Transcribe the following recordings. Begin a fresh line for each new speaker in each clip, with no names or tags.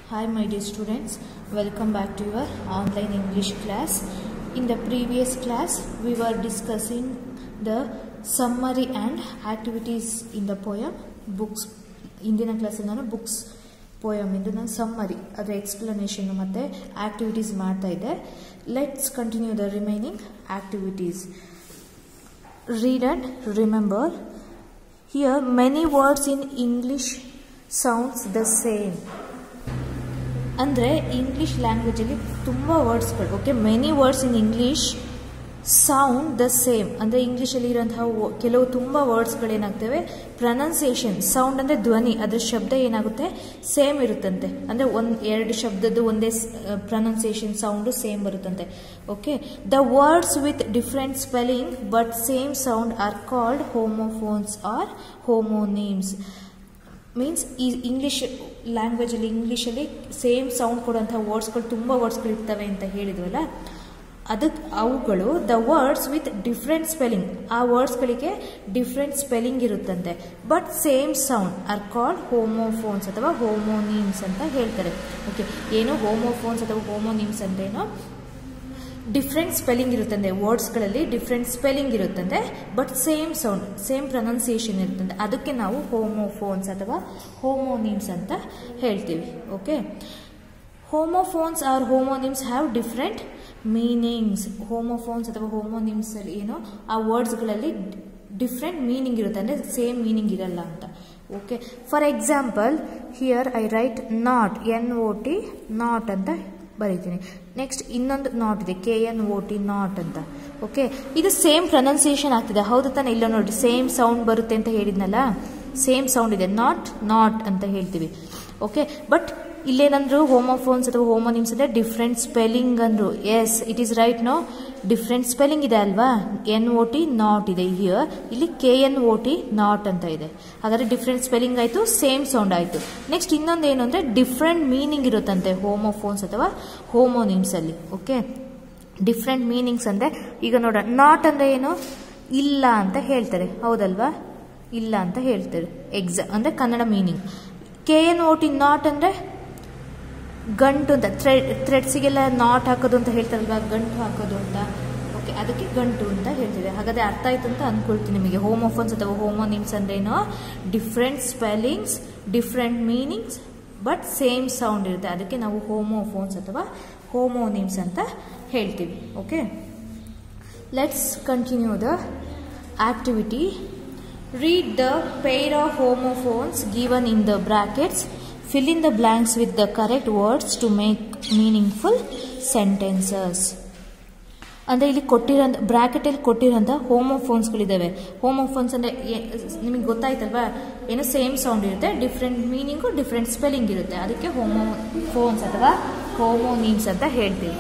Hi, my dear students. Welcome back to your online English class. In the previous class, we were discussing the summary and activities in the poem books. ಇಂದಿನ ಕ್ಲಾಸಲ್ಲಿ ನಾನು books poem ಇಂದು ನಾನು summary ಅದರ explanation ಮತ್ತು activities ಮಾಡ್ತಾ ಇದ್ದೆ let's continue the remaining activities read and remember here many words in english sounds the same ಅಂದರೆ English ಲ್ಯಾಂಗ್ವೇಜಲ್ಲಿ ತುಂಬ ವರ್ಡ್ಸ್ಗಳು okay many words in English sound the same ಅಂದರೆ ಇಂಗ್ಲೀಷಲ್ಲಿ ಇರೋಂತಹ wo- ಕೆಲವು ತುಂಬ ವರ್ಡ್ಸ್ಗಳೇನಾಗ್ತವೆ ಪ್ರನೌನ್ಸಿಯೇಷನ್ ಸೌಂಡ್ ಅಂದರೆ ಧ್ವನಿ ಅದರ ಶಬ್ದ ಏನಾಗುತ್ತೆ ಸೇಮ್ ಇರುತ್ತಂತೆ ಅಂದರೆ ಒಂದು ಎರಡು ಶಬ್ದದ್ದು ಒಂದೇ ಪ್ರನೌನ್ಸಿಯೇಷನ್ ಸೌಂಡು ಸೇಮ್ ಬರುತ್ತಂತೆ okay the words with different spelling but same sound are called homophones or homonyms means ಈ ಇಂಗ್ಲೀಷ್ ಲ್ಯಾಂಗ್ವೇಜಲ್ಲಿ ಇಂಗ್ಲೀಷಲ್ಲಿ ಸೇಮ್ ಸೌಂಡ್ ಕೊಡುವಂಥ ವರ್ಡ್ಸ್ಗಳು ತುಂಬ ವರ್ಡ್ಸ್ಗಳು ಇರ್ತವೆ ಅಂತ ಹೇಳಿದ್ವಲ್ಲ ಅದಕ್ಕೆ ಅವುಗಳು the words with different spelling ಆ ವರ್ಡ್ಸ್ಗಳಿಗೆ ಡಿಫ್ರೆಂಟ್ ಸ್ಪೆಲ್ಲಿಂಗ್ ಇರುತ್ತಂತೆ but same sound are called homophones ಅಥವಾ ಹೋಮೋನೀಮ್ಸ್ ಅಂತ ಹೇಳ್ತಾರೆ ಓಕೆ ಏನು ಹೋಮೋಫೋನ್ಸ್ ಅಥವಾ ಹೋಮೋನೀಮ್ಸ್ ಅಂದ್ರೇನು ಡಿಫ್ರೆಂಟ್ ಸ್ಪೆಲ್ಲಿಂಗ್ ಇರುತ್ತಂತೆ ವರ್ಡ್ಸ್ಗಳಲ್ಲಿ ಡಿಫ್ರೆಂಟ್ ಸ್ಪೆಲ್ಲಿಂಗ್ ಇರುತ್ತಂತೆ but same sound same pronunciation ಇರುತ್ತಂತೆ ಅದಕ್ಕೆ ನಾವು ಹೋಮೋಫೋನ್ಸ್ ಅಥವಾ ಹೋಮೋನಿಮ್ಸ್ ಅಂತ ಹೇಳ್ತೀವಿ okay homophones or homonyms have different meanings homophones ಅಥವಾ ಹೋಮೋನಿಮ್ಸ್ ಅಲ್ಲಿ ಏನು ಆ ವರ್ಡ್ಸ್ಗಳಲ್ಲಿ ಡಿಫ್ರೆಂಟ್ ಮೀನಿಂಗ್ ಇರುತ್ತೆ ಅಂದರೆ ಸೇಮ್ ಮೀನಿಂಗ್ ಇರಲ್ಲ ಅಂತ okay for example here I write not N O T not ಅಂತ ಬರೀತೀನಿ ನೆಕ್ಸ್ಟ್ ಇನ್ನೊಂದು ನಾಟ್ ಇದೆ K N O T not ಅಂತ ಓಕೆ ಇದು ಸೇಮ್ ಪ್ರೊನೌನ್ಸಿಯೇಷನ್ ಆಗ್ತಿದೆ ಹೌದು ತಾನೆ ಇಲ್ಲ ನೋಡಿ ಸೇಮ್ ಸೌಂಡ್ ಬರುತ್ತೆ ಅಂತ ಹೇಳಿದ್ನಲ್ಲ ಸೇಮ್ ಸೌಂಡ್ ಇದೆ ನಾಟ್ ನಾಟ್ ಅಂತ ಹೇಳ್ತೀವಿ ಓಕೆ ಬಟ್ ಇಲ್ಲೇನಂದ್ರು ಹೋಮೋಫೋನ್ಸ್ ಅಥವಾ ಹೋಮೋನಿಮ್ಸ್ ಅಂದರೆ ಡಿಫ್ರೆಂಟ್ ಸ್ಪೆಲ್ಲಿಂಗ್ ಅಂದರು yes it is right no different spelling ಇದೆ ಅಲ್ವಾ ಎನ್ ಓ ಟಿ ನಾಟ್ ಇದೆ ಹಿಯರ್ ಇಲ್ಲಿ K N O T not ಅಂತ ಇದೆ ಹಾಗಾದ್ರೆ ಡಿಫ್ರೆಂಟ್ ಸ್ಪೆಲ್ಲಿಂಗ್ ಆಯಿತು ಸೇಮ್ ಸೌಂಡ್ ಆಯಿತು ನೆಕ್ಸ್ಟ್ ಇನ್ನೊಂದು ಏನು ಅಂದರೆ ಡಿಫ್ರೆಂಟ್ ಮೀನಿಂಗ್ ಇರುತ್ತಂತೆ ಹೋಮೋಫೋನ್ಸ್ ಅಥವಾ ಹೋಮೋನಿಮ್ಸ್ ಅಲ್ಲಿ ಓಕೆ ಡಿಫ್ರೆಂಟ್ ಮೀನಿಂಗ್ಸ್ ಅಂದರೆ ಈಗ ನೋಡೋಣ ನಾಟ್ ಅಂದರೆ ಏನು ಇಲ್ಲ ಅಂತ ಹೇಳ್ತಾರೆ ಹೌದಲ್ವಾ ಇಲ್ಲ ಅಂತ ಹೇಳ್ತಾರೆ ಎಕ್ಸಾ ಅಂದರೆ Kannada meaning K N O T knot ಅಂದರೆ ಗಂಟು ಅಂತ ಥ್ರೆಡ್ ಥ್ರೆಡ್ಸಿಗೆಲ್ಲ ನಾಟ್ ಹಾಕೋದು ಅಂತ ಹೇಳ್ತಾರಲ್ವಾ ಗಂಟು ಹಾಕೋದು ಅಂತ ಓಕೆ ಅದಕ್ಕೆ ಗಂಟು ಅಂತ ಹೇಳ್ತೀವಿ ಹಾಗಾದ್ರೆ ಅರ್ಥ ಆಯ್ತು ಅಂತ ಅಂದ್ಕೊಳ್ತೀನಿ ನಿಮಗೆ ಹೋಮೋಫೋನ್ಸ್ ಅಥವಾ ಹೋಮೋನಿಮ್ಸ್ ಅಂದ್ರೇನು different spellings different meanings but same sound ಇರುತ್ತೆ ಅದಕ್ಕೆ ನಾವು ಹೋಮೋಫೋನ್ಸ್ ಅಥವಾ ಹೋಮೋನಿಮ್ಸ್ ಅಂತ ಹೇಳ್ತೀವಿ okay let's continue the activity read the pair of homophones given in the brackets fill in the blanks with the correct words to make meaningful sentences ಅಂದರೆ ಇಲ್ಲಿ ಕೊಟ್ಟಿರೋಂಥ ಬ್ರ್ಯಾಕೆಟಲ್ಲಿ ಕೊಟ್ಟಿರೋಂಥ ಹೋಮೋಫೋನ್ಸ್ಗಳಿದ್ದಾವೆ homophones ಅಂದರೆ ನಿಮಗೆ ಗೊತ್ತಾಯ್ತಲ್ವಾ ಏನೋ ಸೇಮ್ ಸೌಂಡ್ ಇರುತ್ತೆ ಡಿಫ್ರೆಂಟ್ ಮೀನಿಂಗು ಡಿಫ್ರೆಂಟ್ ಸ್ಪೆಲ್ಲಿಂಗ್ ಇರುತ್ತೆ ಅದಕ್ಕೆ homophones ಅಥವಾ ಹೋಮೋನೀಮ್ಸ್ ಅಂತ ಹೇಳ್ತೀವಿ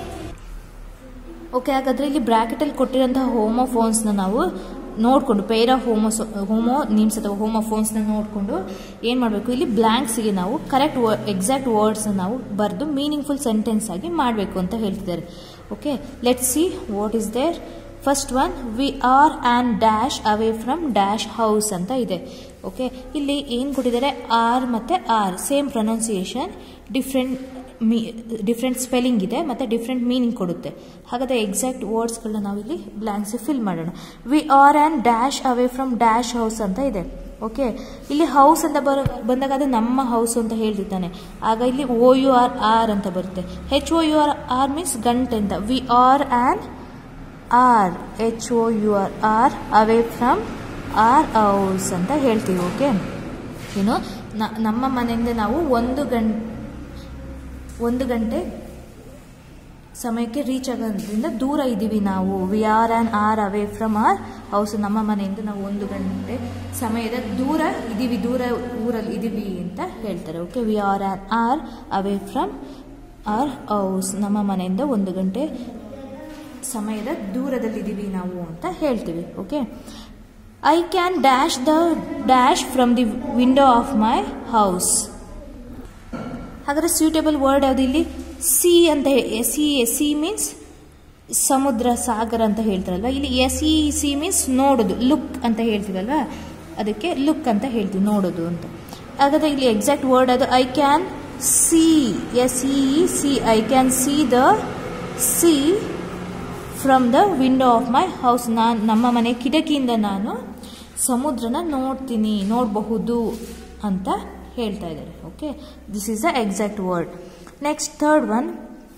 ಓಕೆ ಹಾಗಾದರೆ ಇಲ್ಲಿ ಬ್ರ್ಯಾಕೆಟಲ್ಲಿ ಕೊಟ್ಟಿರೋಂಥ ಹೋಮೋಫೋನ್ಸ್ನ ನಾವು ನೋಡಿಕೊಂಡು ಪೇರ ಹೋಮೋಸ್ ಹೋಮೋ ನೀಮ್ಸ್ ಅಥವಾ ಹೋಮೋಫೋನ್ಸ್ನ ನೋಡಿಕೊಂಡು ಏನು ಮಾಡಬೇಕು ಇಲ್ಲಿ ಬ್ಲ್ಯಾಂಕ್ಸಿಗೆ ನಾವು ಕರೆಕ್ಟ್ ವ ಎಕ್ಸಾಕ್ಟ್ ವರ್ಡ್ಸ್ನ ನಾವು ಬರೆದು ಮೀನಿಂಗ್ಫುಲ್ ಸೆಂಟೆನ್ಸ್ ಆಗಿ ಮಾಡಬೇಕು ಅಂತ ಹೇಳ್ತಿದ್ದಾರೆ okay let see what is there first one we are and dash away from dash house ಅಂತ ಇದೆ ಓಕೆ ಇಲ್ಲಿ ಏನು ಕೊಟ್ಟಿದ್ದಾರೆ ಆರ್ ಮತ್ತು ಆರ್ ಸೇಮ್ ಪ್ರೊನೌನ್ಸಿಯೇಷನ್ ಡಿಫ್ರೆಂಟ್ ಮೀ ಡಿಫ್ರೆಂಟ್ ಸ್ಪೆಲ್ಲಿಂಗ್ ಇದೆ ಮತ್ತು ಡಿಫ್ರೆಂಟ್ ಮೀನಿಂಗ್ ಕೊಡುತ್ತೆ ಹಾಗಾದರೆ ಎಕ್ಸಾಕ್ಟ್ ವರ್ಡ್ಸ್ಗಳನ್ನ ನಾವಿಲ್ಲಿ ಬ್ಲ್ಯಾಂಕ್ಸ್ ಫಿಲ್ ಮಾಡೋಣ we are and dash away from dash house ಅಂತ ಇದೆ ಓಕೆ ಇಲ್ಲಿ ಹೌಸ್ ಅಂತ ಬರೋ ಬಂದಾಗ ಅದು ನಮ್ಮ ಹೌಸ್ ಅಂತ ಹೇಳ್ತಿದ್ದಾನೆ ಆಗ ಇಲ್ಲಿ ಓ ಯು ಆರ್ ಆರ್ ಅಂತ ಬರುತ್ತೆ H O U R hour means ಗಂಟ್ ಅಂತ we are and hour H O U R hour away from our house ಅಂತ ಹೇಳ್ತೀವಿ ಓಕೆ ಏನು ನ- ನಮ್ಮ ಮನೆಯಿಂದ ನಾವು ಒಂದು ಗಂಟೆ ಒಂದು ಗಂಟೆ ಸಮಯಕ್ಕೆ ರೀಚ್ ಆಗೋದ್ರಿಂದ ದೂರ ಇದ್ದೀವಿ ನಾವು we are an hour away from our house ನಮ್ಮ ಮನೆಯಿಂದ ನಾವು ಒಂದು ಗಂಟೆ ಸಮಯದ ದೂರ ಇದ್ದೀವಿ ದೂರ ಊರಲ್ಲಿ ಇದ್ದೀವಿ ಅಂತ ಹೇಳ್ತಾರೆ okay we are an hour away from our house ನಮ್ಮ ಮನೆಯಿಂದ ಒಂದು ಗಂಟೆ ಸಮಯದ ದೂರದಲ್ಲಿದ್ದೀವಿ ನಾವು ಅಂತ ಹೇಳ್ತೀವಿ okay I can dash the dash from the window of my house ಹಾಗಾದ್ರೆ ಸೂಟೇಬಲ್ ವರ್ಡ್ ಯಾವುದು ಇಲ್ಲಿ ಸಿ ಅಂತ ಸಿ ಸಿ ಮೀನ್ಸ್ ಸಮುದ್ರ ಸಾಗರ ಅಂತ ಹೇಳ್ತಾರಲ್ವ ಇಲ್ಲಿ ಎಸ್ ಇ ಸಿ ಮೀನ್ಸ್ ನೋಡೋದು ಲುಕ್ ಅಂತ ಹೇಳ್ತೀವಲ್ವ ಅದಕ್ಕೆ ಲುಕ್ ಅಂತ ಹೇಳ್ತೀವಿ ನೋಡೋದು ಅಂತ ಹಾಗಾದ್ರೆ ಇಲ್ಲಿ ಎಕ್ಸಾಕ್ಟ್ ವರ್ಡ್ ಅದು I can see s e e see i can see the sea from the window of my house ನಾನು ನಮ್ಮ ಮನೆ ಕಿಟಕಿಯಿಂದ ನಾನು ಸಮುದ್ರನ ನೋಡ್ತೀನಿ ನೋಡಬಹುದು ಅಂತ ಹೇಳ್ತಾ ಇದ್ದಾರೆ okay this is the exact word next third one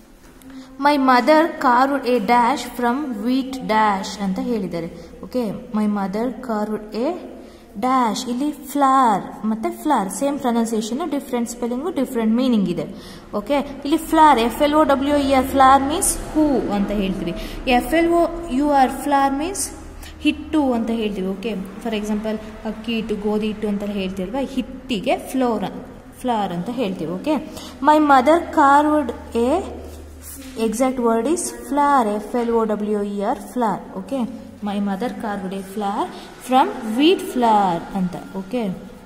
my mother carved a dash from wheat dash ಅಂತ ಹೇಳಿದ್ದಾರೆ okay my mother carved a dash ಇಲ್ಲಿ ಫ್ಲಾರ್ ಮತ್ತೆ flour same pronunciation different spelling different meaning ಇದೆ okay ಇಲ್ಲಿ flower F L O W E R ಫ್ಲಾರ್ means ಹೂ ಅಂತ ಹೇಳ್ತೀವಿ F L O U R ಫ್ಲಾರ್ means ಹಿಟ್ಟು ಅಂತ ಹೇಳ್ತೀವಿ ಓಕೆ ಫಾರ್ ಎಕ್ಸಾಂಪಲ್ ಅಕ್ಕಿ ಹಿಟ್ಟು ಗೋಧಿ ಹಿಟ್ಟು ಅಂತ ಹೇಳ್ತೀವಲ್ವ ಹಿಟ್ಟಿಗೆ ಫ್ಲೋರ್ ಫ್ಲಾರ್ ಅಂತ ಹೇಳ್ತೀವಿ okay my mother carved a exact word is flower F L O W E R flower okay my mother carved a flower from wheat flour ಅಂತ ಓಕೆ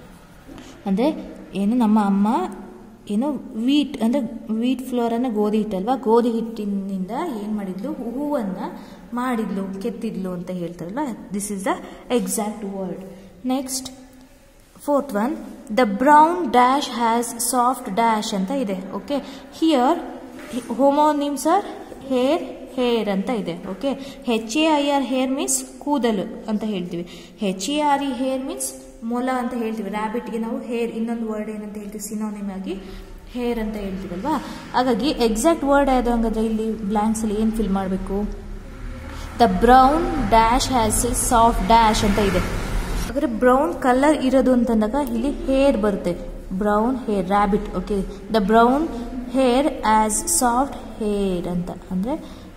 ಅಂದರೆ ಏನು ನಮ್ಮ ಅಮ್ಮ ಏನು ವೀಟ್ ಅಂದರೆ ವೀಟ್ ಫ್ಲೋರನ್ನು ಗೋಧಿ ಹಿಟ್ಟಲ್ವಾ ಗೋಧಿ ಹಿಟ್ಟಿನಿಂದ ಏನು ಮಾಡಿದ್ಲು ಹೂವನ್ನು ಮಾಡಿದ್ಲು ಕೆತ್ತಿದ್ಲು ಅಂತ ಹೇಳ್ತಾರಲ್ಲ this is the exact word next fourth one the brown dash has soft dash ಅಂತ ಇದೆ okay here homonyms are hare hair ಅಂತ ಇದೆ okay H A I R hair means ಕೂದಲು ಅಂತ ಹೇಳ್ತೀವಿ H A R E hare means ಮೊಲ ಅಂತ ಹೇಳ್ತೀವಿ ರ್ಯಾಬಿಟ್ಗೆ ನಾವು ಹೇರ್ ಇನ್ನೊಂದು ವರ್ಡ್ ಏನಂತ ಹೇಳ್ತೀವಿ ಸಿನೋನಿಮ್ ಆಗಿ ಹೇರ್ ಅಂತ ಹೇಳ್ತೀವಲ್ವಾ ಹಾಗಾಗಿ ಎಕ್ಸಾಕ್ಟ್ ವರ್ಡ್ ಯಾವುದು ಹಂಗಾದ್ರೆ ಇಲ್ಲಿ ಬ್ಲ್ಯಾಂಕ್ಸಲ್ಲಿ ಏನು ಫಿಲ್ ಮಾಡಬೇಕು the brown dash has a soft dash ಅಂತ ಇದೆ ಹಾಗಾದ್ರೆ ಬ್ರೌನ್ ಕಲರ್ ಇರೋದು ಅಂತಂದಾಗ ಇಲ್ಲಿ ಹೇರ್ ಬರುತ್ತೆ brown hare rabbit okay the brown hare has soft hair ಅಂತ ಅಂದರೆ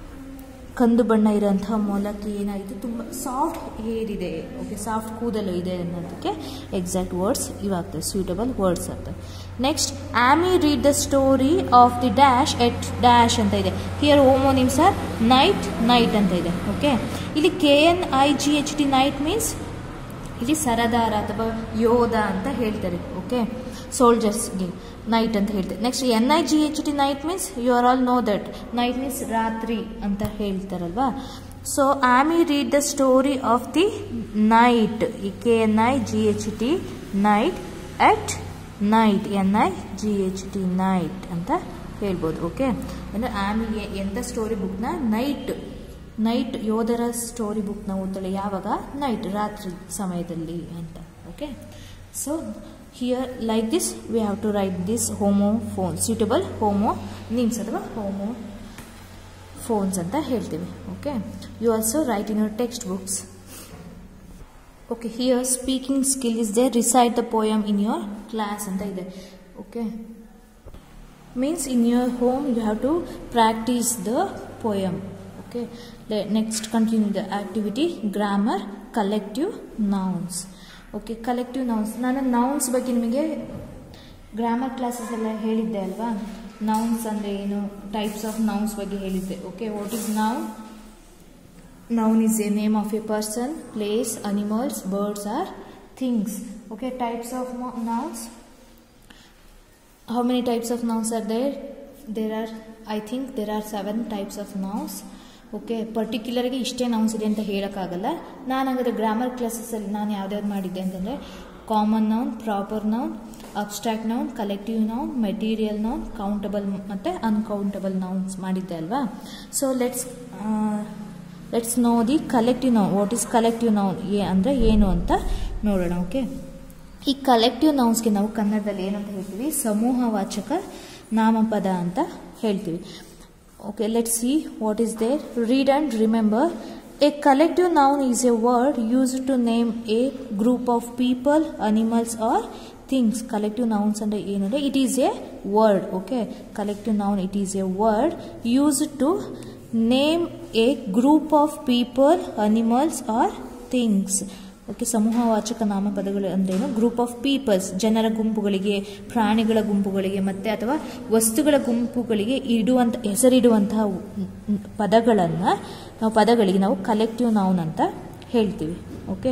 ಕಂದು ಬಣ್ಣ ಇರೋಂತಹ ಮೊಲಕ್ಕೆ ಏನಾಯಿತು ತುಂಬ ಸಾಫ್ಟ್ ಹೇರ್ ಇದೆ ಓಕೆ ಸಾಫ್ಟ್ ಕೂದಲು ಇದೆ ಅನ್ನೋದಕ್ಕೆ ಎಕ್ಸಾಕ್ಟ್ ವರ್ಡ್ಸ್ ಇವಾಗ್ತವೆ ಸೂಟಬಲ್ ವರ್ಡ್ಸ್ ಆಗ್ತವೆ next Amy read the story of the dash at dash ಅಂತ ಇದೆ here homonyms are knight night ಅಂತ ಇದೆ ಓಕೆ ಇಲ್ಲಿ K N I G H T night means ಇಲ್ಲಿ ಸರದಾರ ಅಥವಾ ಯೋಧ ಅಂತ ಹೇಳ್ತಾರೆ ಓಕೆ ಸೋಲ್ಜರ್ಸ್ಗೆ ನೈಟ್ ಅಂತ ಹೇಳ್ತಾರೆ next N I G H T night means you are all know that night means ರಾತ್ರಿ ಅಂತ ಹೇಳ್ತಾರಲ್ವಾ so Amy read the story of the knight ಈ K N I G H T knight at night N I G H T night ಅಂತ ಹೇಳ್ಬೋದು okay ಅಂದರೆ ಆಮಿಗೆ ಎಂಥ story ಬುಕ್ನ night night ಯೋಧರ ಸ್ಟೋರಿ ಬುಕ್ನ ಓದ್ತಾಳೆ ಯಾವಾಗ ನೈಟ್ ರಾತ್ರಿ ಸಮಯದಲ್ಲಿ ಅಂತ okay so here like this we have to write this homophone suitable homonyms ಅಥವಾ ಹೋಮೋ ಫೋನ್ಸ್ ಅಂತ ಹೇಳ್ತೀವಿ okay you also write in your text books okay here speaking skill is they recite the poem in your class ಅಂತ ಇದೆ okay means in your home you have to practice the poem okay next continue the activity grammar collective nouns okay collective nouns ನಾನು nouns ಬಗ್ಗೆ ನಿಮಗೆ grammar classes ಎಲ್ಲ ಹೇಳಿದ್ದೆ ಅಲ್ವಾ nouns ಅಂದರೆ ಏನು ಟೈಪ್ಸ್ ಆಫ್ ನೌನ್ಸ್ ಬಗ್ಗೆ ಹೇಳಿದ್ದೆ okay what is noun noun is a name of a person place animals birds or things okay types of nouns how many types of nouns are there there are i think there are seven types of nouns okay ಪರ್ಟಿಕ್ಯುಲರ್ಗೆ ಇಷ್ಟೇ nouns ಇದೆ ಅಂತ ಹೇಳೋಕ್ಕಾಗಲ್ಲ ನಾನು ಹಾಗಾದ್ರೆ grammar ಕ್ಲಾಸಸ್ಸಲ್ಲಿ ನಾನು ಯಾವ್ದ್ಯಾವ್ದು ಮಾಡಿದ್ದೆ ಅಂತಂದರೆ common noun proper noun abstract noun collective noun material noun countable ಮತ್ತು ಅನ್ಕೌಂಟಬಲ್ ನೌನ್ಸ್ ಮಾಡಿದ್ದೆ ಅಲ್ವಾ so let's let's know the collective noun what is collective noun ಏ ಅಂದರೆ ಏನು ಅಂತ ನೋಡೋಣ ಓಕೆ ಈ ಕಲೆಕ್ಟಿವ್ ನೌನ್ಸ್ಗೆ ನಾವು ಕನ್ನಡದಲ್ಲಿ ಏನಂತ ಹೇಳ್ತೀವಿ ಸಮೂಹವಾಚಕ ನಾಮಪದ ಅಂತ ಹೇಳ್ತೀವಿ ಓಕೆ let see what is there read and remember a collective noun is a word use to name a group of people animals or things collective nouns ಅಂದರೆ ಏನು ಅಂದರೆ it is a word okay collective noun it is a word use to name a group of people animals or things okay ಸಮೂಹವಾಚಕ ನಾಮಪದಗಳು ಅಂದ್ರೇನು group of people's ಜನರ ಗುಂಪುಗಳಿಗೆ ಪ್ರಾಣಿಗಳ ಗುಂಪುಗಳಿಗೆ ಮತ್ತು ಅಥವಾ ವಸ್ತುಗಳ ಗುಂಪುಗಳಿಗೆ ಇಡುವಂಥ ಹೆಸರಿಡುವಂತಹ ಪದಗಳನ್ನು ನಾವು ಪದಗಳಿಗೆ ನಾವು ಕಲೆಕ್ಟಿವ್ ನೌನ್ ಅಂತ ಹೇಳ್ತೀವಿ okay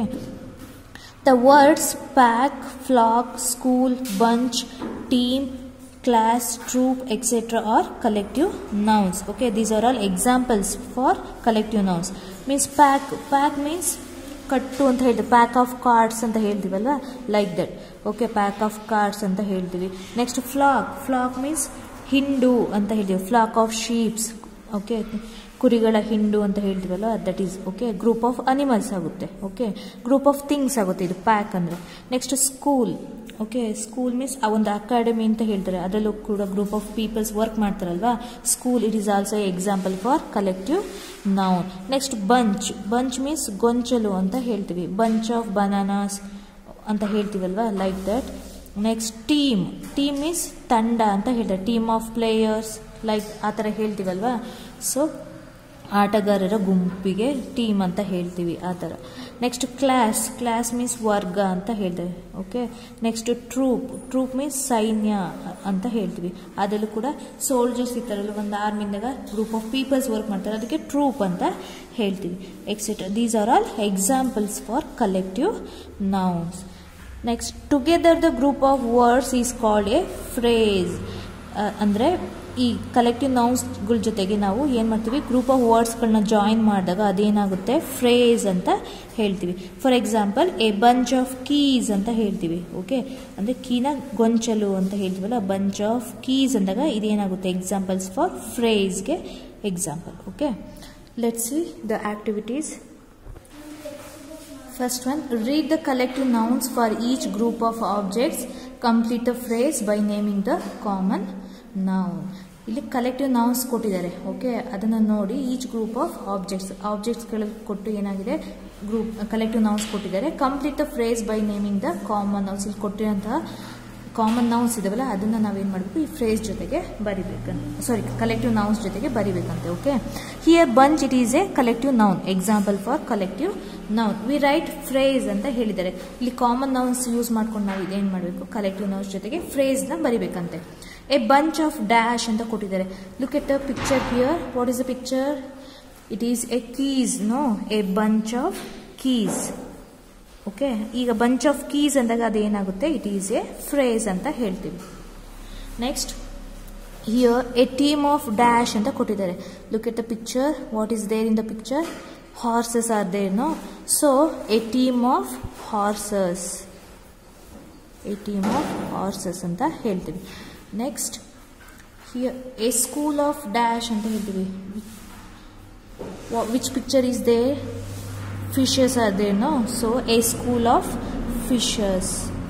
the words pack flock school bunch team class, troop, etc. are collective nouns. Okay, these are all examples for collective nouns. Means pack. Pack means ಕಟ್ಟು ಅಂತ ಹೇಳ್ತೀವಿ ಪ್ಯಾಕ್ ಆಫ್ ಕಾರ್ಡ್ಸ್ ಅಂತ ಹೇಳ್ತೀವಲ್ವ like that okay pack of cards ಅಂತ ಹೇಳ್ತೀವಿ next ಫ್ಲಾಕ್ ಫ್ಲಾಕ್ means ಹಿಂಡು ಅಂತ ಹೇಳ್ತೀವಿ ಫ್ಲಾಕ್ ಆಫ್ ಶೀಪ್ಸ್ ಓಕೆ ಕುರಿಗಳ ಹಿಂಡು ಅಂತ ಹೇಳ್ತೀವಲ್ಲ that is okay group of animals ಆಗುತ್ತೆ ಓಕೆ ಗ್ರೂಪ್ ಆಫ್ ಥಿಂಗ್ಸ್ ಆಗುತ್ತೆ ಇದು ಪ್ಯಾಕ್ ಅಂದರೆ next school okay school means ಆ ಒಂದು ಅಕಾಡೆಮಿ ಅಂತ ಹೇಳ್ತಾರೆ ಅದರಲ್ಲೂ ಕೂಡ ಗ್ರೂಪ್ ಆಫ್ ಪೀಪಲ್ಸ್ ವರ್ಕ್ ಮಾಡ್ತಾರಲ್ವಾ school it is also example for collective noun next bunch bunch means ಗೊಂಚಲು ಅಂತ ಹೇಳ್ತೀವಿ ಬಂಚ್ ಆಫ್ ಬನಾನಾಸ್ ಅಂತ ಹೇಳ್ತೀವಲ್ವಾ like that next team team means ತಂಡ ಅಂತ ಹೇಳ್ತಾರೆ ಟೀಮ್ ಆಫ್ ಪ್ಲೇಯರ್ಸ್ ಲೈಕ್ ಆ ಥರ ಹೇಳ್ತೀವಲ್ವಾ ಸೊ ಆಟಗಾರರ ಗುಂಪಿಗೆ ಟೀಮ್ ಅಂತ ಹೇಳ್ತೀವಿ ಆ ಥರ ನೆಕ್ಸ್ಟ್ ಕ್ಲಾಸ್ ಕ್ಲಾಸ್ ಮೀನ್ಸ್ ವರ್ಗ ಅಂತ ಹೇಳ್ತೇವೆ okay next troop troop means ಸೈನ್ಯ ಅಂತ ಹೇಳ್ತೀವಿ ಅದರಲ್ಲೂ ಕೂಡ ಸೋಲ್ಜರ್ಸ್ ಇರ್ತಾರಲ್ಲ ಒಂದು ಆರ್ಮಿಂದಾಗ ಗ್ರೂಪ್ ಆಫ್ ಪೀಪಲ್ಸ್ ವರ್ಕ್ ಮಾಡ್ತಾರೆ ಅದಕ್ಕೆ ಟ್ರೂಪ್ ಅಂತ ಹೇಳ್ತೀವಿ etcetera these are all examples for collective nouns next together the group of words is called a phrase ಅಂದರೆ ಈ ಕಲೆಕ್ಟಿವ್ ನೌನ್ಸ್ಗಳ ಜೊತೆಗೆ ನಾವು ಏನು ಮಾಡ್ತೀವಿ ಗ್ರೂಪ್ ಆಫ್ ವರ್ಡ್ಸ್ಗಳನ್ನ ಜಾಯಿನ್ ಮಾಡಿದಾಗ ಅದೇನಾಗುತ್ತೆ ಫ್ರೇಸ್ ಅಂತ ಹೇಳ್ತೀವಿ for example a bunch of keys ಅಂತ ಹೇಳ್ತೀವಿ ಓಕೆ ಅಂದರೆ ಕೀನ ಗೊಂಚಲು ಅಂತ ಹೇಳ್ತೀವಲ್ಲ ಬಂಚ್ ಆಫ್ ಕೀಸ್ ಅಂದಾಗ ಇದೇನಾಗುತ್ತೆ ಎಕ್ಸಾಂಪಲ್ಸ್ ಫಾರ್ ಫ್ರೇಸ್ಗೆ example okay let's see the activities First one, read the collective nouns for each group of objects. Complete the phrase by naming the common noun. ಇಲ್ಲಿ collective nouns ಕೊಟ್ಟಿದ್ದಾರೆ okay ಅದನ್ನು ನೋಡಿ each group of objects ಆಬ್ಜೆಕ್ಟ್ಸ್ಗಳು ಕೊಟ್ಟು ಏನಾಗಿದೆ group collective nouns ಕೊಟ್ಟಿದ್ದಾರೆ complete the phrase by naming the common nouns ಇಲ್ಲಿ ಕೊಟ್ಟಿರೋಂತಹ ಕಾಮನ್ ನೌನ್ಸ್ ಇದಾವಲ್ಲ ಅದನ್ನು ನಾವೇನು ಮಾಡಬೇಕು ಈ ಫ್ರೇಸ್ ಜೊತೆಗೆ ಬರಿಬೇಕಂತ ಸಾರಿ ಕಲೆಕ್ಟಿವ್ ನೌನ್ಸ್ ಜೊತೆಗೆ ಬರಿಬೇಕಂತೆ okay here bunch it is a collective noun example for collective noun we write phrase ಅಂತ ಹೇಳಿದ್ದಾರೆ ಇಲ್ಲಿ ಕಾಮನ್ ನೌನ್ಸ್ ಯೂಸ್ ಮಾಡ್ಕೊಂಡು ನಾವು ಇದೇನು ಮಾಡಬೇಕು ಕಲೆಕ್ಟಿವ್ ನೌನ್ಸ್ ಜೊತೆಗೆ ಫ್ರೇಸ್ನ ಬರಿಬೇಕಂತೆ ಎ ಬಂಚ್ ಆಫ್ ಡ್ಯಾಶ್ ಅಂತ ಕೊಟ್ಟಿದ್ದಾರೆ look at the picture here what is the picture it is a keys no a bunch of keys okay ಈಗ ಬಂಚ್ ಆಫ್ ಕೀಸ್ ಅಂದಾಗ ಅದೇನಾಗುತ್ತೆ ಇಟ್ ಈಸ್ ಎ ಫ್ರೇಸ್ ಅಂತ ಹೇಳ್ತೀವಿ next here a team of dash ಅಂತ ಕೊಟ್ಟಿದ್ದಾರೆ look at the picture what is there in the picture horses are there no so a team of horses A team of horses ಅಂತ ಹೇಳ್ತೀವಿ next here a school of dash ಅಂತ ಹೇಳ್ತೀವಿ which picture is there fishes are there no so a school of fishes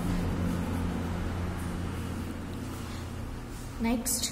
next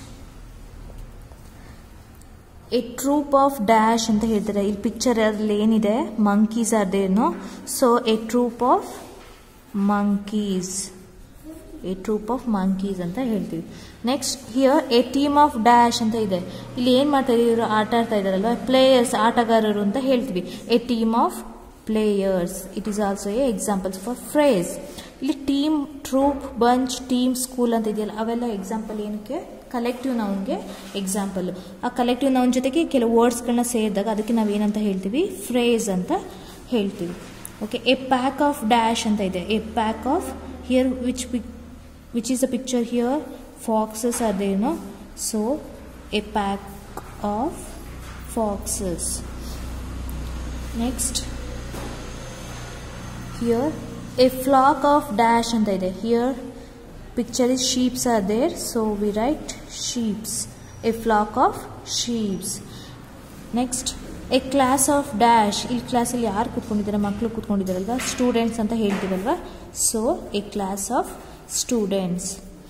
a troop of dash ಅಂತ ಹೇಳ್ತಾರೆ ಇಲ್ಲಿ picture ಅಲ್ಲಿ ಏನಿದೆ monkeys are there no so a troop of monkeys a troop of monkeys ಅಂತ ಹೇಳ್ತೀವಿ next here a team of dash ಅಂತ ಇದೆ ಇಲ್ಲಿ ಏನು ಮಾಡ್ತಾ ಇವರು ಆಟ ಆಡ್ತಾ ಇದಾರಲ್ವ ಪ್ಲೇಯರ್ಸ್ ಆಟಗಾರರು ಅಂತ ಹೇಳ್ತೀವಿ a team of players it is also a examples for phrase ಇಲ್ಲಿ team troop bunch team school ಅಂತ ಇದೆಯಲ್ಲ ಅವೆಲ್ಲ ಎಕ್ಸಾಂಪಲ್ ಏನಕ್ಕೆ ಕಲೆಕ್ಟಿವ್ ನೌನ್ಗೆ ಎಕ್ಸಾಂಪಲ್ ಆ ಕಲೆಕ್ಟಿವ್ ನೌನ್ ಜೊತೆಗೆ ಕೆಲವು ವರ್ಡ್ಸ್ಗಳನ್ನ ಸೇರಿದಾಗ ಅದಕ್ಕೆ ನಾವು ಏನಂತ ಹೇಳ್ತೀವಿ ಫ್ರೇಸ್ ಅಂತ ಹೇಳ್ತೀವಿ okay a pack of dash ಅಂತ ಇದೆ a pack of here which pic which is the picture here foxes are there no so a pack of foxes next here a flock of dash ಅಂತ ಇದೆ here picture is sheeps are there so we write sheeps a flock of sheeps next a class of dash ಈ ಕ್ಲಾಸಲ್ಲಿ ಯಾರು ಕೂತ್ಕೊಂಡಿದ್ದಾರೆ ಮಕ್ಕಳು ಕೂತ್ಕೊಂಡಿದ್ದಾರಲ್ವಾ students ಅಂತ ಹೇಳ್ತೀವಲ್ವಾ so a class of students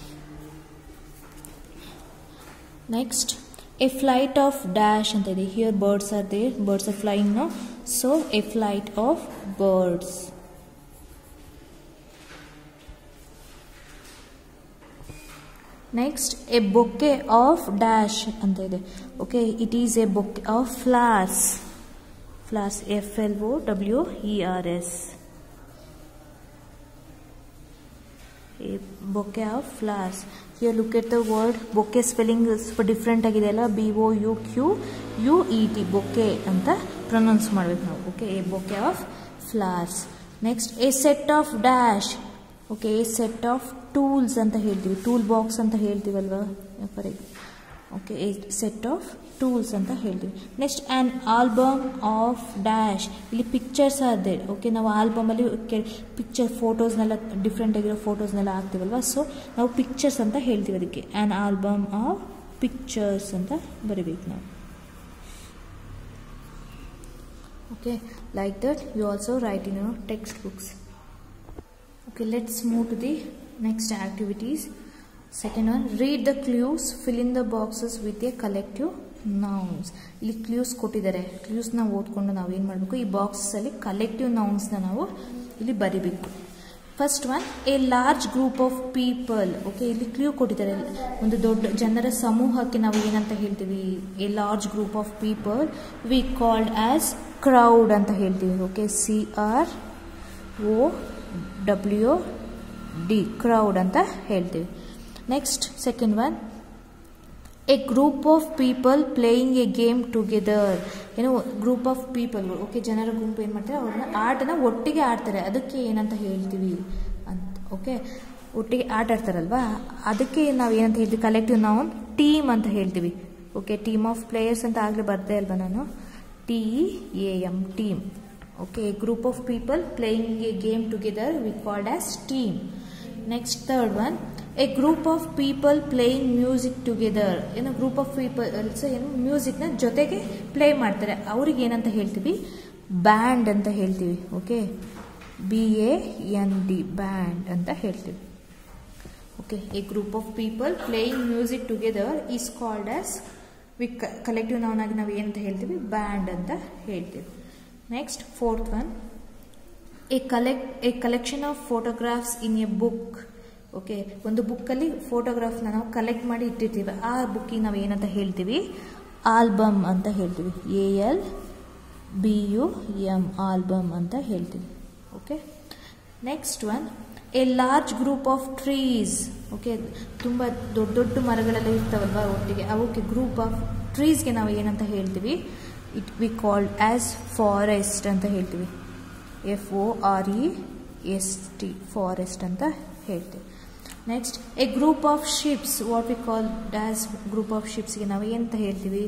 next a flight of dash ಅಂತ ಇದೆ here birds are there birds are flying no so a flight of birds next a bouquet of dash ಅಂತ ಇದೆ okay it is a bouquet of flowers flowers F L O W E R S a bouquet of flowers here look at the word bouquet spelling ಸ್ವಲ್ಪ different ಆಗಿದೆ ಅಲ್ಲ B O U Q U E T bouquet ಅಂತ pronounce ಮಾಡ್ಬೇಕು ನಾವು okay a bouquet of flowers next a set of dash okay a set of tools ಅಂತ ಹೇಳ್ತೀವಿ tool box ಅಂತ ಹೇಳ್ತೀವಲ್ವಾ for okay a set of tools ಅಂತ ಹೇಳ್ತೀವಿ next an album of dash ಇಲ್ಲಿ ಪಿಕ್ಚರ್ಸ್ ಅದೇ ಓಕೆ ನಾವು ಆಲ್ಬಮಲ್ಲಿ ಪಿಕ್ಚರ್ ಫೋಟೋಸ್ನೆಲ್ಲ ಡಿಫ್ರೆಂಟ್ ಆಗಿರೋ ಫೋಟೋಸ್ನೆಲ್ಲ ಹಾಕ್ತೀವಲ್ವ ಸೊ ನಾವು ಪಿಕ್ಚರ್ಸ್ ಅಂತ ಹೇಳ್ತೀವಿ ಅದಕ್ಕೆ ಆ್ಯನ್ ಆಲ್ಬಮ್ ಆಫ್ ಪಿಕ್ಚರ್ಸ್ ಅಂತ ಬರೀಬೇಕು ನಾವು okay like that you also write in your textbooks okay let's move to the next activities second one read the clues fill in the boxes with a collective nouns ಇಲ್ಲಿ clues ಕೊಟ್ಟಿದ್ದಾರೆ ಕ್ಲೂಸ್ನ ಓದ್ಕೊಂಡು ನಾವು ಏನು ಮಾಡಬೇಕು ಈ ಬಾಕ್ಸಲ್ಲಿ ಕಲೆಕ್ಟಿವ್ ನೌನ್ಸ್ನ ನಾವು ಇಲ್ಲಿ ಬರಿಬೇಕು first one a large group of people okay ಇಲ್ಲಿ ಕ್ಲೂ ಕೊಟ್ಟಿದ್ದಾರೆ ಒಂದು ದೊಡ್ಡ ಜನರ ಸಮೂಹಕ್ಕೆ ನಾವು ಏನಂತ ಹೇಳ್ತೀವಿ a large group of people we called as crowd ಅಂತ ಹೇಳ್ತೀವಿ okay C R O W D crowd ಅಂತ ಹೇಳ್ತೀವಿ next second one a group of people playing a game together ಏನೋ ಗ್ರೂಪ್ ಆಫ್ ಪೀಪಲ್ ಓಕೆ ಜನರ ಗುಂಪು ಏನು ಮಾಡ್ತಾರೆ ಅವ್ರನ್ನ ಆಟನ ಒಟ್ಟಿಗೆ ಆಡ್ತಾರೆ ಅದಕ್ಕೆ ಏನಂತ ಹೇಳ್ತೀವಿ ಅಂತ ಓಕೆ ಒಟ್ಟಿಗೆ ಆಟ ಆಡ್ತಾರಲ್ವಾ ಅದಕ್ಕೆ ನಾವು ಏನಂತ ಹೇಳ್ತೀವಿ ಕಲೆಕ್ಟಿವ್ ನಾವು ಟೀಮ್ ಅಂತ ಹೇಳ್ತೀವಿ ಓಕೆ ಟೀಮ್ ಆಫ್ ಪ್ಲೇಯರ್ಸ್ ಅಂತ ಆಗಲೇ ಬರ್ದೇ ಅಲ್ವಾ ನಾನು T A M team okay group of people playing a game together we called as team next third one a group of people playing music together ಏನೋ group of people so ಏನು ಮ್ಯೂಸಿಕ್ನ ಜೊತೆಗೆ play ಮಾಡ್ತಾರೆ ಅವ್ರಿಗೆ ಏನಂತ ಹೇಳ್ತೀವಿ band ಅಂತ ಹೇಳ್ತೀವಿ okay B A N D band ಅಂತ ಹೇಳ್ತೀವಿ okay a group of people playing music together is called as we collective noun ಆಗಿ ನಾವು ಏನಂತ ಹೇಳ್ತೀವಿ ಬ್ಯಾಂಡ್ ಅಂತ ಹೇಳ್ತೀವಿ next fourth one a collect a collection of photographs in a book okay ಒಂದು ಬುಕ್ಕಲ್ಲಿ ಫೋಟೋಗ್ರಾಫ್ನ ನಾವು ಕಲೆಕ್ಟ್ ಮಾಡಿ ಇಟ್ಟಿರ್ತೀವಿ ಆ ಬುಕ್ಕಿಗೆ ನಾವು ಏನಂತ ಹೇಳ್ತೀವಿ ಆಲ್ಬಮ್ ಅಂತ ಹೇಳ್ತೀವಿ A L B U M album ಅಂತ ಹೇಳ್ತೀವಿ okay next one a large group of trees okay ತುಂಬ ದೊಡ್ಡ ದೊಡ್ಡ ಮರಗಳೆಲ್ಲ ಇರ್ತಾವಲ್ವ ಒಟ್ಟಿಗೆ ಅವಕ್ಕೆ ಗ್ರೂಪ್ ಆಫ್ ಟ್ರೀಸ್ಗೆ ನಾವು ಏನಂತ ಹೇಳ್ತೀವಿ it we called as forest ಅಂತ ಹೇಳ್ತೀವಿ F O R E S T forest ಅಂತ ಹೇಳ್ತೀವಿ next a group of ships what we called as group of ಶಿಪ್ಸ್ಗೆ ನಾವು ಏನಂತ ಹೇಳ್ತೀವಿ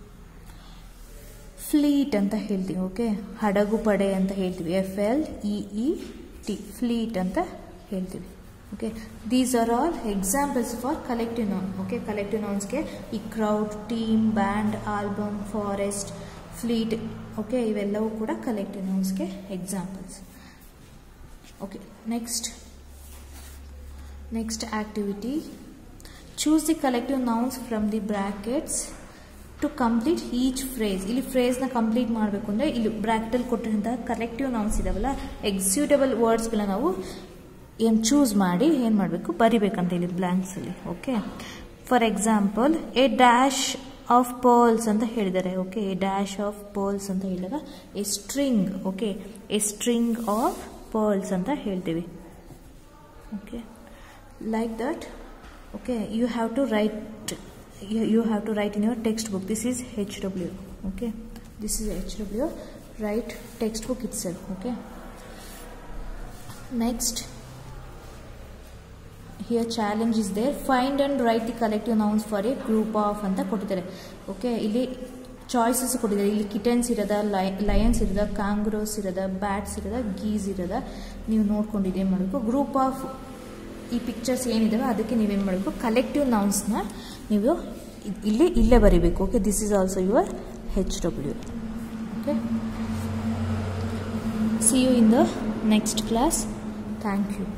ಫ್ಲೀಟ್ ಅಂತ ಹೇಳ್ತೀವಿ ಓಕೆ ಹಡಗು ಪಡೆ ಅಂತ ಹೇಳ್ತೀವಿ F L E E T fleet ಅಂತ ಹೇಳ್ತೀವಿ okay these are all examples for collective noun okay collective ನೌನ್ಸ್ಗೆ ಈ crowd team band album forest fleet okay ಇವೆಲ್ಲವೂ ಕೂಡ ಕಲೆಕ್ಟಿವ್ ನೌನ್ಸ್ಗೆ examples okay next next activity choose the collective nouns from the brackets to complete each phrase ಇಲ್ಲಿ ಫ್ರೇಸ್ನ complete ಮಾಡಬೇಕು ಅಂದರೆ ಇಲ್ಲಿ ಬ್ರ್ಯಾಕೆಟಲ್ಲಿ ಕೊಟ್ಟಿರುವಂತಹ ಕಲೆಕ್ಟಿವ್ ನೌನ್ಸ್ ಇದಾವಲ್ಲ ಎಕ್ಸ್ಯೂಟಬಲ್ ವರ್ಡ್ಸ್ಗಳನ್ನ ನಾವು ಏನು ಚೂಸ್ ಮಾಡಿ ಏನು ಮಾಡಬೇಕು ಬರಿಬೇಕಂತ ಇಲ್ಲಿ ಬ್ಲ್ಯಾಂಕ್ಸಲ್ಲಿ okay for example a dash of pearls ಅಂತ ಹೇಳಿದ್ದಾರೆ okay a dash of pearls ಅಂತ ಹೇಳಿದಾಗ a string okay a string of pearls ಅಂತ ಹೇಳ್ತೀವಿ okay like that okay you have to write you, you have to write in your textbook this is hw okay this is hw write textbook itself okay next here challenge is there find and write the collective nouns for a group of ಅಂತ ಕೊಟ್ಟಿದ್ದಾರೆ okay ಇಲ್ಲಿ choices ಕೊಟ್ಟಿದ್ದಾರೆ ಇಲ್ಲಿ kittens ಇರೋದ Lions ಇರೋದ ಕಾಂಗ್ರೋಸ್ ಇರೋದ bats ಇರೋದ ಗೀಸ್ ಇರೋದ ನೀವು ನೋಡ್ಕೊಂಡಿದ್ದು ಏನು ಮಾಡಬೇಕು ಗ್ರೂಪ್ ಆಫ್ ಈ ಪಿಕ್ಚರ್ಸ್ ಏನಿದಾವೆ ಅದಕ್ಕೆ ನೀವೇನು ಮಾಡಬೇಕು ಕಲೆಕ್ಟಿವ್ ನೌನ್ಸ್ನ ನೀವು ಇಲ್ಲಿ ಇಲ್ಲೇ ಬರೀಬೇಕು okay this is also your H W okay see you in the next class thank you